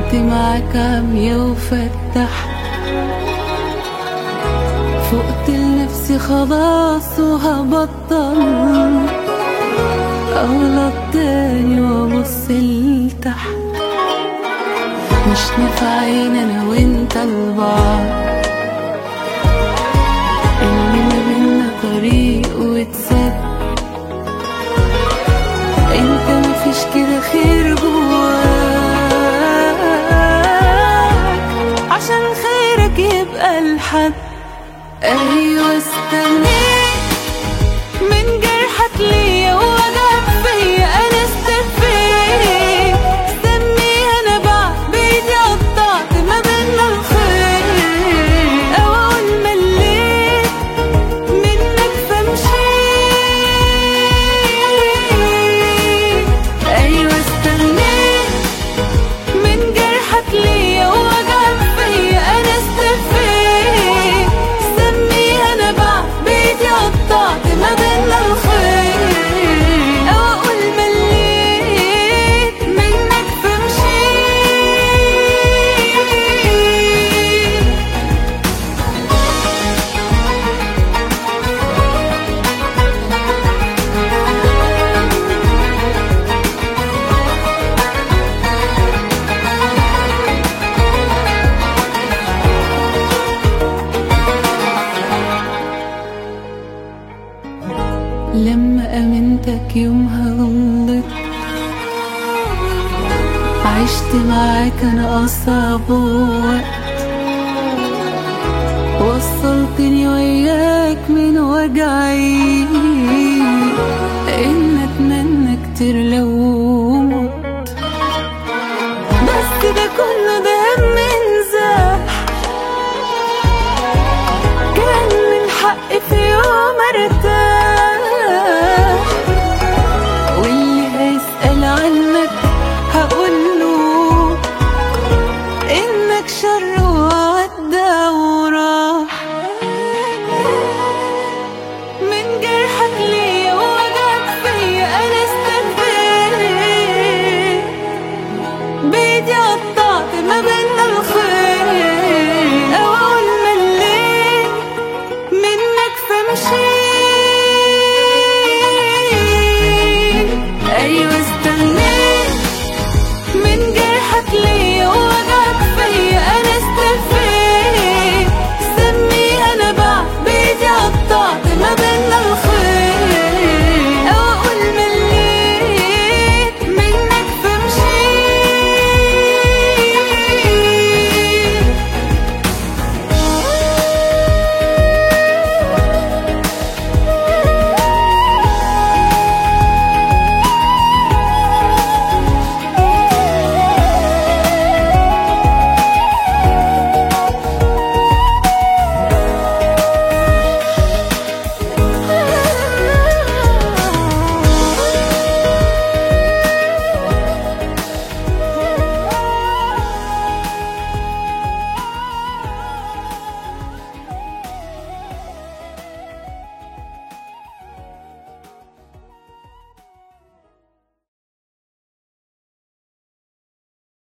عشت معاك عمية وفتحت فقت لنفسي خلاص وهبطل اغلط تاني وابص لتحت مش نافعين انا وانت لبعض اللي ما بينا طريق واتسد انت مفيش كده خير جواك عشان خيرك يبقى لحد ايوه استنيت من جرحك ليا ووجعك فيا انا استفيت استني انا بعد بايدي قطعت ما بينا الخير او اقول مليت منك فمشيت ايوه استنيت من جرحك ليا ووجعك فيا انا استفيت سمي انا بعد بيتي قطعت ما بينا الخير او اقول مليت منك فمشيت لما امنتك يومها غلط عشت معاك انا اصعب وقت وصلتني وياك من وجعي ان اتمنى كتير لو مت بس ده كله ده من زاح كان من حقي في يوم ارتاح